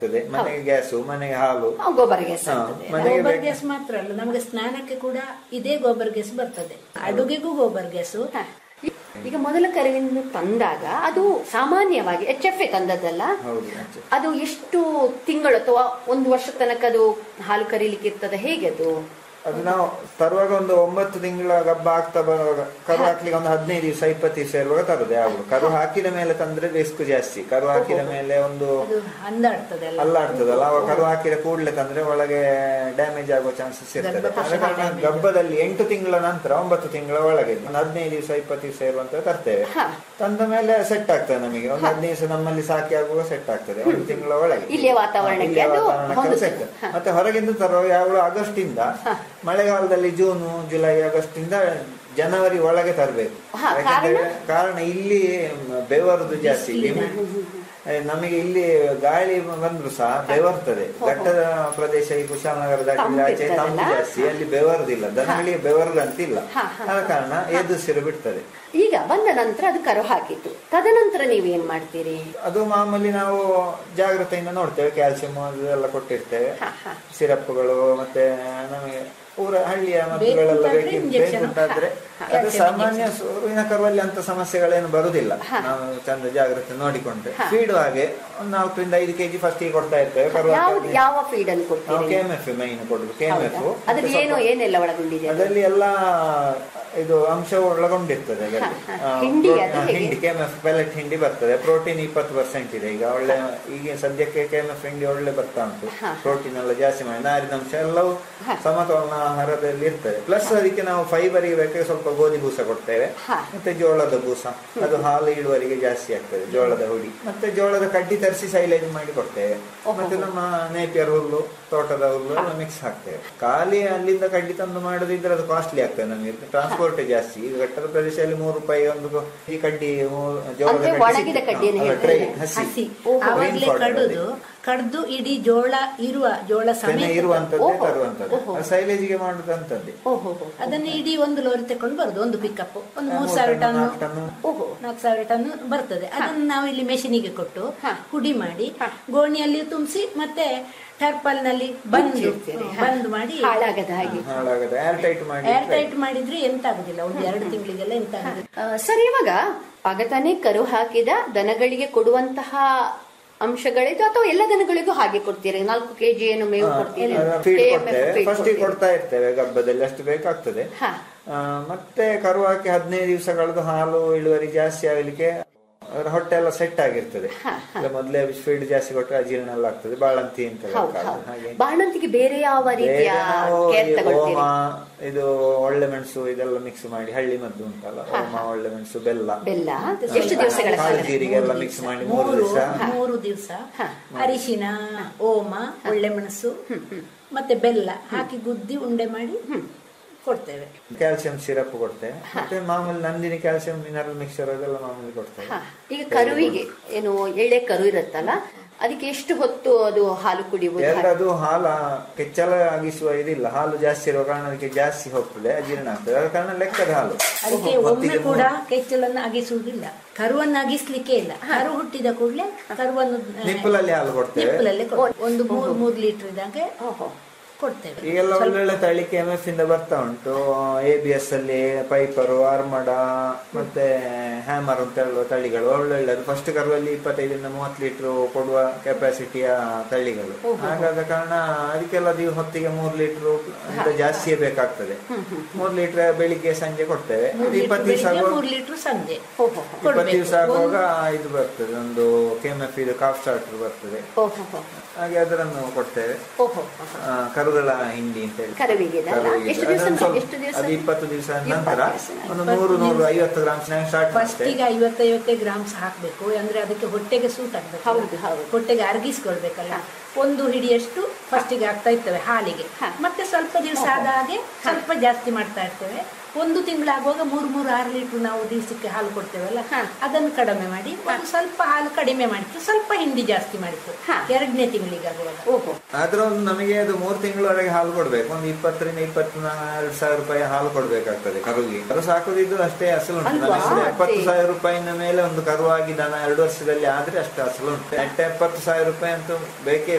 ಆಗ್ತದೆ ಮನೆಗೆ ಗ್ಯಾಸು ಮನೆಗೆ ಹಾಲು ಆ, ಗೊಬ್ಬರ ಗ್ಯಾಸ್ ಹಾ, ಆಗ್ತದೆ. ಮನೆಗೆ ಗೋಬರ್ ಬೇಕು- ಗ್ಯಾಸ್ ಮಾತ್ರ ಅಲ್ಲ ನಮಗೆ ಸ್ನಾನಕ್ಕೆ ಕೂಡ ಇದೇ ಗೋಬರ್ ಗ್ಯಾಸ್ ಬರ್ತದೆ ಅಡುಗೆಗೂ ಗೋಬರ್ ಗ್ಯಾಸು ಹ. ಈಗ ಮೊದಲ ಕರುವಿನ ತಂದಾಗ ಅದು ಸಾಮಾನ್ಯವಾಗಿ ಎಚ್ ಎಫ್ ಎ ತಂದದ್ದಲ್ಲ ಹೌದು ಆಚೆ. ಅದು ಎಷ್ಟು ತಿಂಗಳು ಅಥವಾ ಒಂದು ವರ್ಷ ತನಕ ಅದು ಹಾಲು ಕರೀಲಿಕ್ಕೆ ಇರ್ತದೆ ಹೇಗೆ ಅದು ಅದು ನಾವು ತರುವಾಗ ಒಂದು ಒಂಬತ್ತು ತಿಂಗಳ ಗಬ್ಬ ಆಗ್ತಾ ಬರುವಾಗ ಕರು ಹಾಕ್ಲಿಕ್ಕೆ ಒಂದು ಹದಿನೈದು ದಿವಸ ಇಪ್ಪತ್ತು ದಿವಸ ಇರುವಾಗ ತರುದು ಯಾವುದು ಕರು ಹಾಕಿದ ಮೇಲೆ ತಂದ್ರೆ ರಿಸ್ಕ್ ಜಾಸ್ತಿ ಕರು ಹಾಕಿದ ಮೇಲೆ ಒಂದು ಅದು ಅಂದಾಡ್ತದೆ ಅಲ್ಲ ಅಲ್ಲಾಡ್ತದಲ್ಲ ಅವಾಗ ಕರು ಹಾಕಿದ ಕೂಡಲೇ ತಂದ್ರೆ ಒಳಗೆ ಡ್ಯಾಮೇಜ್ ಆಗೋ ಚಾನ್ಸಸ್ ಇರ್ತದೆ ಗರ್ಭಕೋಶ ಆದ ಕಾರಣ ಗಬ್ಬದಲ್ಲಿ ಎಂಟು ತಿಂಗಳ ನಂತರ ಒಂಬತ್ತು ತಿಂಗಳ ಒಳಗೆ ಒಂದು ಹದಿನೈದು ದಿವಸ ಇಪ್ಪತ್ತು ದಿವಸ ಇರುವಂತ ತರ್ತೇವೆ ಹ. ತಂದ ಮೇಲೆ ಸೆಟ್ ಆಗ್ತದೆ ನಮಗೆ ಒಂದು ಹದಿನೈದು ದಿವಸ ನಮ್ಮಲ್ಲಿ ಸಾಕಿ ಆಗುವಾಗ ಸೆಟ್ ಆಗ್ತದೆ ಒಂದು ತಿಂಗಳ ಒಳಗೆ ಇಲ್ಲಿಯ ವಾತಾವರಣಕ್ಕೆ ಇಲ್ಲಿಯ ಅದು ವಾತಾವರಣಕ್ಕೆ ಹೊಂದುತ್ತೆ. ಸೆಟ್ ಮತ್ತೆ ಹೊರಗಿಂದ ತರುವ ಯಾವಾಗಲೂ ಆಗಸ್ಟ್ ಇಂದ ಮಳೆಗಾಲದಲ್ಲಿ ಜೂನ್ ಜುಲೈ ಆಗಸ್ಟ್ ಇಂದ ಜನವರಿ ಒಳಗೆ ತರಬೇಕು ಹಾ, ಕಾರಣ? ಕಾರಣ ಇಲ್ಲಿ ಬೆವರುದು ಜಾಸ್ತಿ ಏ, ನಮಗೆ ಇಲ್ಲಿ ಗಾಳಿ ಬಂದ್ರು ಸಹ ಬೆವರ್ತದೆ ಘಟ್ಟದ ಪ್ರದೇಶ ಈ ಕುಶಾಲನಗರ ದಾಟಿದ್ರೆ ಆಚೆ ತಂಪು ತಂಪಿರ್ತದಲ್ಲ? ಜಾಸ್ತಿ ಅಲ್ಲಿ ಬೆವರುದಿಲ್ಲ ದನಗಳಿಗೆ ಬೆವರುದಂತಿಲ್ಲ ಹಾ, ಹಾ, ಆದ ಕಾರಣ ಎದುಸಿರು ಬಿಡ್ತದೆ ಈಗ ಬಂದ ನಂತರ ಅದು ಕರು ಹಾಕಿತು ತದನಂತರ ನೀವೇನ್ ಮಾಡ್ತೀರಿ ಅದು ಮಾಮೂಲಿ ನಾವು ಜಾಗ್ರತೆಯಿಂದ ನೋಡ್ತೇವೆ ಕ್ಯಾಲ್ಸಿಯಂ ಅದೆಲ್ಲ ಕೊಟ್ಟಿರ್ತೇವೆ ಹ, ಹ. ಸಿರಪ್ಗಳು ಮತ್ತೆ ನಮಗೆ ಊರ ಹಳ್ಳಿಯ ಮದ್ದುಗಳೆಲ್ಲ ಬೇಕಂತಾದ್ರೆ ಬೇಕಿತ್ತು injection. ಬೇಕಂತಾದ್ರೆ ಹ, ಅದು ಸಾಮಾನ್ಯ ಸೂರ್ಯನ ಕರುವಲ್ಲಿ ಅಂತ ಸಮಸ್ಯೆಗಳೇನು ಬರುದಿಲ್ಲ ನಾವು ಚಂದ ಜಾಗ್ರತೆ ನೋಡಿಕೊಂಡ್ರೆ ಫೀಡ್ ಹಾಗೆ ಒಂದು ನಾಲ್ಕರಿಂದ ಐದು ಕೆಜಿ ಫಸ್ಟ್ ಕೊಡ್ತಾ ಇರ್ತೇವೆ ಕರು ಯಾವ್ದು ಯಾವ ಫೀಡ್ ಅನ್ನು ನಾವು ಕೊಡ್ತೀರಿ ಕೆ ಎಂ ಎಫ್ ಮೈನ್ ಕೊಡುದು ಕೆ ಎಂ ಎಫ್ ಅದ್ರಲ್ಲಿ ಏನು ಏನೆಲ್ಲ ಒಳಗೊಂಡಿದೆ ಅದು? ಅದರಲ್ಲಿ ಎಲ್ಲ ಇದು ಅಂಶ ಒಳಗೊಂಡಿರ್ತದೆ ಅದರಲ್ಲಿ. ಹ, ಹ. ಆ, ಹಿಂಡಿ ಪ್ರೋ- ಅದು ಆ, ಹೇಗೆ? ಹಿಂಡಿ ಕೆಎಂಎಫ್ ಪೆಲೆಟ್ ಹಿಂಡಿ ಬರ್ತದೆ ಪ್ರೋಟೀನ್ ಇಪ್ಪತ್ತು ಪರ್ಸೆಂಟ್ ಇದೆ ಈಗ ಒಳ್ಳೆ ಈಗ ಸದ್ಯಕ್ಕೆ ಕೆಎಂಎಫ್ ಹಿಂಡಿ ಒಳ್ಳೆ ಬರ್ತಾ ಉಂಟು ಹ. ಪ್ರೋಟೀನ್ ಎಲ್ಲ ಜಾಸ್ತಿ ಮಾಡಿ ನಾರಿನಂಶ ಎಲ್ಲವೂ ಸಮತೋಲನ ಆಹಾರದಲ್ಲಿ ಇರ್ತದೆ ಪ್ಲಸ್ ಅದಕ್ಕೆ ನಾವು ಫೈಬರ್ ಬೇಕಾದ್ರೆ ಸ್ವಲ್ಪ ಗೋಧಿ ಬೂಸ ಕೊಡ್ತೇವೆ ಹ. ಮತ್ತೆ ಜೋಳದ ಬೂಸ ಅದು ಹಾಲು ಇಳುವರಿಗೆ ಜಾಸ್ತಿ ಆಗ್ತದೆ ಜೋಳದ ಹುಡಿ ಮತ್ತೆ ಜೋಳದ ಕಡ್ಡಿ ತರಿಸಿ ಸೈಲೇಜ್ ಮಾಡಿ ಕೊಡ್ತೇವೆ ಮತ್ತೆ ನಮ್ಮ ನೇಪಿಯರ್ ಹುಲ್ಲು ತೋಟದ ಹುಲ್ಲು ಎಲ್ಲ ಮಿಕ್ಸ್ ಹಾಕ್ತೇವೆ ಖಾಲಿ ಅಲ್ಲಿಂದ ಕಡ್ಡಿ ತಂದು ಮಾಡೋದಿದ್ರೆ ಅದು ಕಾಸ್ಟ್ಲಿ ಆಗ್ತದೆ ನಮಗೆ ಟ್ರಾನ್ಸ್ಪೋರ್ಟ್ ಜಾಸ್ತಿ ಈಗ ಘಟ್ಟದ ಪ್ರದೇಶದಲ್ಲಿ ಮೂರು ರೂಪಾಯಿ ಒಂದು ಈ ಕಡ್ಡಿ ಮೂರು ಜೋಳದ ಅಂದ್ರೆ ಕಡ್ಡಿ ಒಣಗಿದ ಸಿಗ್ತದೆ. ಕಡ್ಡಿಯನ್ನು ಅಲ್ಲ, ಹೇಳ್ತಾರೆ. dry, ಹಸಿ ಹಸಿ ಓಹೋ. ಆವಾಗ್ಲೇ Green fodder ಕಡುದು ಕಡ್ದು ಇಡೀ ಜೋಳ ಇರುವ ಜೋಳ ತೆನೆ ಸಮೇತ ಇರುವಂತದ್ದೇ ಓಹೋ. ತರುವಂತದ್ದು ಓಹೋ. ಸೈಲೇಜಿಗೆ ಮಾಡುದಂತದ್ದೇ ಓಹೋ ಹೋ. ಅದನ್ನ ಇಡೀ ಒಂದು ಲೋರಿ ತಕೊಂಡು ಬರುದು ಒಂದು ಪಿಕಪ್ ಒಂದು ಮೂರ್ ಮೂರು ಸಾವಿರ ಟನ್, ಟನ್ ನಾಲ್ಕು ಟನ್ನು. ಓಹೋ ನಾಲ್ಕು ಸಾವಿರ ಟನ್ ಬರ್ತದೆ ಅದನ್ನು ನಾವು ಇಲ್ಲಿ ಮೆಷಿನಿಗೆ ಕೊಟ್ಟು ಹ. ಹುಡಿ ಮಾಡಿ ಹ. ಗೋಣಿಯಲ್ಲಿ ತುಂಬಿಸಿ ಮತ್ತೆ ಟರ್ಪಲ್ ನಲ್ಲಿ ಬಂದು ಮುಚ್ಚಿಡ್ತೀರಿ. ಹ. ಬಂದ್ ಮಾಡಿ ಹಾಳಾಗದ ಹಾಗೆ ಹಾಳಾಗದೆ ಏರ್ ಟೈಟ್ ಮಾಡಿ ಏರ್ ಟೈಟ್ ಮಾಡಿದ್ರೆ ಎಂತ ಆಗುದಿಲ್ಲ ಒಂದು ಎರಡು ತಿಂಗಳಿಗೆಲ್ಲ ಎಂತ ಆಗುದಿಲ್ಲ ಆ, ಸರಿ ಇವಾಗ ಆಗ ತಾನೇ ಕರು ಹಾಕಿದ ದನಗಳಿಗೆ ಕೊಡುವಂತಹ ಅಂಶಗಳಿದು ಅಥವಾ ಎಲ್ಲ ದನಗಳಿಗೂ ಹಾಗೆ ಕೊಡ್ತೀರಿ ನಾಲ್ಕು ಕೆಜಿ ಏನು ಮೇವು ಕೊಡ್ತೀರಿ ಫೀಡ್ KMF ಕೊಡ್ತೇವೆ feed ಫಸ್ಟ್ ಕೊಡ್ತೀರಿ. ಕೊಡ್ತಾ ಇರ್ತೇವೆ ಗಬ್ಬದಲ್ಲಿ ಅಷ್ಟು ಬೇಕಾಗ್ತದೆ ಹಾ. ಆ, ಮತ್ತೆ ಕರು ಹಾಕಿ ಹದಿನೈದು ದಿವಸಗಳದ್ದು ಹಾಲು ಇಳುವರಿ ಜಾಸ್ತಿ ಆಗಲಿಕ್ಕೆ ಅದರ ಹೊಟ್ಟೆ ಎಲ್ಲ ಸೆಟ್ ಆಗಿರ್ತದೆ ಇಲ್ಲ ಮೊದಲೇ ಫೀಡ್ ಜಾಸ್ತಿ ಕೊಟ್ಟರೆ ಅಜೀರ್ಣ ಎಲ್ಲ ಆಗ್ತದೆ ಬಾಳಂತಿ ಅಂತ ಹೌದು ಲೆಕ್ಕ. ಹೌದು ಹಾಗೆ ಬಾಣಂತಿಗೆ ಬೇರೆ ಯಾವ ರೀತಿಯ ಬೇರೆ ನಾವು ಕೇರ್ ಈ ತಗೊಳ್ತೀರಿ ಓಮ ಇದು ಒಳ್ಳೆ ಮೆಣಸು ಇದೆಲ್ಲ ಮಿಕ್ಸ್ ಮಾಡಿ ಹಳ್ಳಿ ಮದ್ದು ಉಂಟಲ್ಲ ಓಮ ಒಳ್ಳೆ ಮೆಣಸು ಬೆಲ್ಲ ಬೆಲ್ಲ ಎಷ್ಟು ದಿವಸಗಳ ಕಾಲ ಕಾಳು ಜೀರಿಗೆ ಎಲ್ಲ ಮಿಕ್ಸ್ ಮಾಡಿ ಮೂರು ಮೂರು ದಿವಸ ಮೂರು ದಿವಸ ಹ. ಅರಿಶಿನ ಓಮ ಒಳ್ಳೆ ಮೆಣಸು ಮತ್ತೆ ಬೆಲ್ಲ ಹಾಕಿ ಗುದ್ದಿ ಉಂಡೆ ಮಾಡಿ ಕೊಡ್ತೇವೆ ಕ್ಯಾಲ್ಸಿಯಂ ಸಿರಪ್ ಕೊಡ್ತೇವೆ ಮತ್ತೆ ಮಾಮೂಲಿ ನಂದಿನಿ ಕ್ಯಾಲ್ಸಿಯಂ ಮಿನರಲ್ ಮಿಕ್ಸರ್ ಅದೆಲ್ಲ ಮಾಮೂಲಿ ಕೊಡ್ತೇವೆ ಹಾ. ಈಗ ಕರುವಿಗೆ ಏನು ಎಳೆ ಕರು ಇರುತ್ತಲ್ಲ ಅದಕ್ಕೆ ಎಷ್ಟು ಹೊತ್ತು ಅದು ಹಾಲು ಕುಡಿಯುವುದು ಎರಡದು ಹಾಲ ಕೆಚ್ಚಲ ಆಗಿಸುವ ಇದಿಲ್ಲ ಹಾಲು ಜಾಸ್ತಿ ಇರುವ ಕಾರಣ ಅದಕ್ಕೆ ಜಾಸ್ತಿ ಹೋಗ್ತದೆ ಅಜೀರ್ಣ ಆಗ್ತದೆ ಆದ ಕಾರಣ ಲೆಕ್ಕದ ಹಾಲು ಅದಕ್ಕೆ ಒಮ್ಮೆ ಹೊತ್ತಿಗೆ ಕೂಡ ಕೆಚ್ಚಲನ್ನು ಅಗಿಸುವುದಿಲ್ಲ ಕರುವನ್ನು ಅಗಿಸ್ಲಿಕ್ಕೆ ಇಲ್ಲ ಕರು ಹುಟ್ಟಿದ ಕೂಡಲೇ ಕರುವನ್ನು ಆ, ನಿಪ್ಪಲಲ್ಲಿ ಹಾಲು ಕೊಡ್ತೇವೆ ನಿಪ್ಪಲಲ್ಲಿ ಕೊಡ್- ಒಂದು ಮೂರ್ ಮೂರ್ ಲೀಟರ್ ಇದ್ದಂಗೆ ಓಹೋ. ಕೊಡ್ತೇವೆ ಈಗೆಲ್ಲ ಒಳ್ಳೊಳ್ಳೆ ತಳಿ ಕೆ ಎಂ ಎಫ್ ಇಂದ ಬರ್ತಾ ಉಂಟು ಎ ಬಿ ಎಸ್ ಅಲ್ಲಿ ಪೈಪರು ಆರ್ಮಡ ಮತ್ತೆ ಹ್ಯಾಮರ್ ಅಂತ ಹೇಳುವ ತಳಿಗಳು ಒಳ್ಳೊಳ್ಳೆದು ಫಸ್ಟ್ ಕರುವಲ್ಲಿ ಇಪ್ಪತ್ತೈದರಿಂದ ಮೂವತ್ತು ಲೀಟರ್ ಕೊಡುವ ಕೆಪಾಸಿಟಿಯ ತಳಿಗಳು ಹಾಗಾದ ಕಾರಣ ಅದಕ್ಕೆಲ್ಲ ದಿವ ಹೊತ್ತಿಗೆ ಮೂರು ಲೀಟರ್ ಅಂತ ಜಾಸ್ತಿಯೇ ಬೇಕಾಗ್ತದೆ ಮೂರು ಲೀಟರ್ ಬೆಳಿಗ್ಗೆ ಸಂಜೆ ಕೊಡ್ತೇವೆ ಮೂರ್ ಇಪ್ಪತ್ತು ಲೀಟರ್ ದಿವಸ ಬೆಳಿಗ್ಗೆ ಆಗುವಾಗ ಮೂರ್ ಲೀಟರ್ ಸಂಜೆ ಓಹೋ ಹೋ. ಇಪ್ಪತ್ತು ದಿವಸ ಕೊಡ್ಬೇಕು. ಆಗುವಾಗ ಇದು ಬರ್ತದೆ ಒಂದು ಕೆ ಎಂ ಎಫ್ ಇದು ಕಾಫ್ ಸ್ಟಾರ್ಟರ್ ಬರ್ತದೆ ಓಹೋ ಹೋ. ಹಾಗೆ ಅದನ್ನು ಕೊಡ್ತೇವೆ ಓಹೋ ಹೋ. ಆ, ಕರುಗಳ ಹಿಂಡಿ ಅಂತ ಹೇಳಿ ಕರುವಿಗೆ ಇದಲ್ಲ? ಕರುವಿಗೆ. ಎಷ್ಟು ದಿವಸ ಅದೊಂದು ಸ್ವಲ್ಪ- ಎಷ್ಟು ದಿವಸ? ಅದು ಇಪ್ಪತ್ತು ದಿವಸ ನಂತರ ಇಪ್ಪತ್ತು ದಿವಸ. ಒಂದು ನೂರು ನೂರು ಐವತ್ತು ಗ್ರಾಮ್ ಸ್ಟಾರ್ಟ್ ಮಾಡ್ತೇವೆ ಫಸ್ಟಿಗೆ ಐವತ್ತೈವತ್ತೇ ಗ್ರಾಮ್ಸ್ ಹಾಕ್ಬೇಕು ಅಂದ್ರೆ ಅದಕ್ಕೆ ಹೊಟ್ಟೆಗೆ ಸೂಟ್ ಆಗ್ಬೇಕು ಹೌದು, ಹೌದು. ಹೊಟ್ಟೆಗೆ ಅರಗಿಸ್ಕೊಳ್ಬೇಕಲ್ಲ ಒಂದು ಹಿಡಿಯಷ್ಟು ಫಸ್ಟಿಗೆ ಹಾಕ್ತಾ ಇರ್ತೇವೆ ಹಾಲಿಗೆ ಹ. ಮತ್ತೆ ಸ್ವಲ್ಪ ದಿವಸ ಆದ ಹಾಗೆ ಸ್ವಲ್ಪ ಜಾಸ್ತಿ ಮಾಡ್ತಾ ಇರ್ತೇವೆ ಒಂದು ತಿಂಗಳಾಗುವಾಗ ಮೂರು ಮೂರು ಆರು ಲೀಟರ್ ನಾವು ದಿವಸಕ್ಕೆ ಹಾಲು ಕೊಡ್ತೇವಲ್ಲ ಹಾ. ಅದನ್ನು ಕಡಿಮೆ ಮಾಡಿ ಒಂದು ಸ್ವಲ್ಪ ಹಾಲು ಕಡಿಮೆ ಮಾಡಿತ್ತು ಸ್ವಲ್ಪ ಹಿಂಡಿ ಜಾಸ್ತಿ ಮಾಡಿತ್ತು ಹಾ. ಎರಡನೇ ತಿಂಗಳಿಗಾಗುವಾಗ ಓಹೋ ಆದ್ರೆ ಒಂದು ನಮಗೆ ಅದು ಮೂರು ತಿಂಗಳವರೆಗೆ ಹಾಲು ಕೊಡ್ಬೇಕು ಒಂದು ಇಪ್ಪತ್ತರಿಂದ ಇಪ್ಪತ್ನಾಲ್ಕು ಸಾವಿರ ರೂಪಾಯಿ ಹಾಲು ಕೊಡ್ಬೇಕಾಗ್ತದೆ ಕರುಗೆ ಕರು ಸಾಕುದಿದ್ದು ಅಷ್ಟೇ ಅಸಲು ಉಂಟು ಅಲ್ವಾ? ನನ್ನ ಹೆಸರು ಎಪ್ಪತ್ತು ಅದೇ. ಸಾವಿರ ರೂಪಾಯಿನ ಮೇಲೆ ಒಂದು ಕರುವಾಗಿ ದನ ಎರಡು ವರ್ಷದಲ್ಲಿ ಆದ್ರೆ ಅಷ್ಟು ಅಸಲು ಉಂಟು ನೆಟ್ಟ ಎಪ್ಪತ್ತು ಸಾವಿರ ರೂಪಾಯಿ ಅಂತೂ ಬೇಕೇ